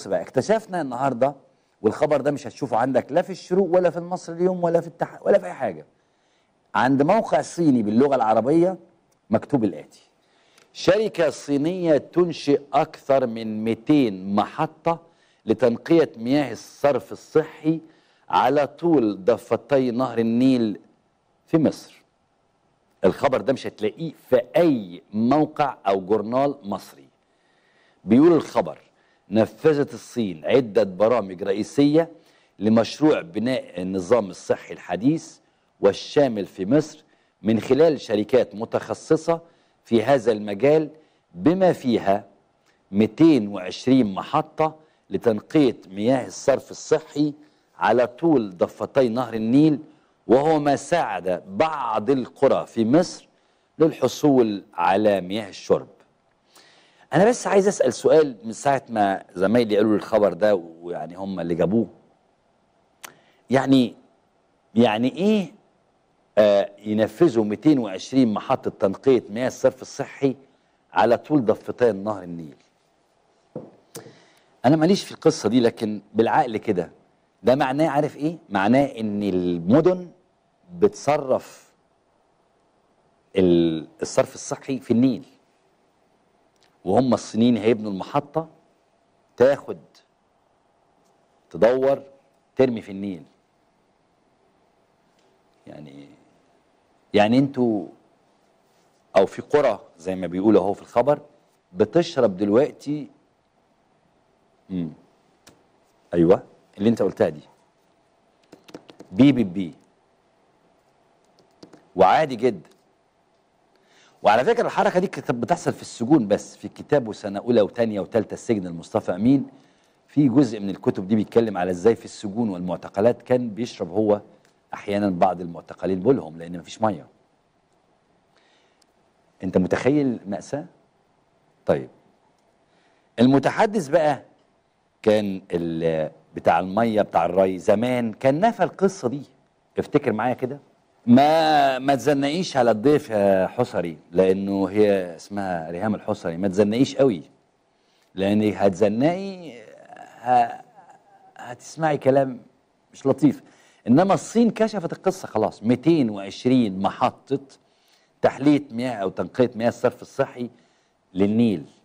بص بقى اكتشفنا النهارده والخبر ده مش هتشوفه عندك لا في الشروق ولا في المصري اليوم ولا في التح... ولا في اي حاجه عند موقع صيني باللغه العربيه مكتوب الاتي شركه صينيه تنشئ اكثر من 200 محطه لتنقيه مياه الصرف الصحي على طول ضفتي نهر النيل في مصر الخبر ده مش هتلاقيه في اي موقع او جورنال مصري بيقول الخبر نفذت الصين عدة برامج رئيسية لمشروع بناء النظام الصحي الحديث والشامل في مصر من خلال شركات متخصصة في هذا المجال بما فيها 220 محطة لتنقية مياه الصرف الصحي على طول ضفتي نهر النيل وهو ما ساعد بعض القرى في مصر للحصول على مياه الشرب انا بس عايز اسال سؤال من ساعه ما زمايلي قالوا لي الخبر ده ويعني هم اللي جابوه يعني يعني ايه آه ينفذوا 220 محطه تنقيه مياه الصرف الصحي على طول ضفتي نهر النيل انا ماليش في القصه دي لكن بالعقل كده ده معناه عارف ايه معناه ان المدن بتصرف ال- الصرف الصحي في النيل وهم الصينيين هيبنوا المحطة تاخد تدور ترمي في النيل يعني يعني انتوا او في قرى زي ما بيقولوا اهو في الخبر بتشرب دلوقتي امم ايوه اللي انت قلتها دي بي بي بي وعادي جدا وعلى فكره الحركه دي كانت بتحصل في السجون بس في كتابه سنه اولى وثانيه وثالثه السجن المصطفى امين في جزء من الكتب دي بيتكلم على ازاي في السجون والمعتقلات كان بيشرب هو احيانا بعض المعتقلين بولهم لان مفيش ميه انت متخيل مأساة طيب المتحدث بقى كان ال- بتاع الميه بتاع الري زمان كان نفى القصه دي افتكر معايا كده ما ما تزنقيش على الضيف يا حصري لانه هي اسمها ريهام الحصري ما تزنقيش قوي لان هتزنقي ه- هتسمعي كلام مش لطيف انما الصين كشفت القصه خلاص 220 محطه تحليه مياه او تنقيه مياه الصرف الصحي للنيل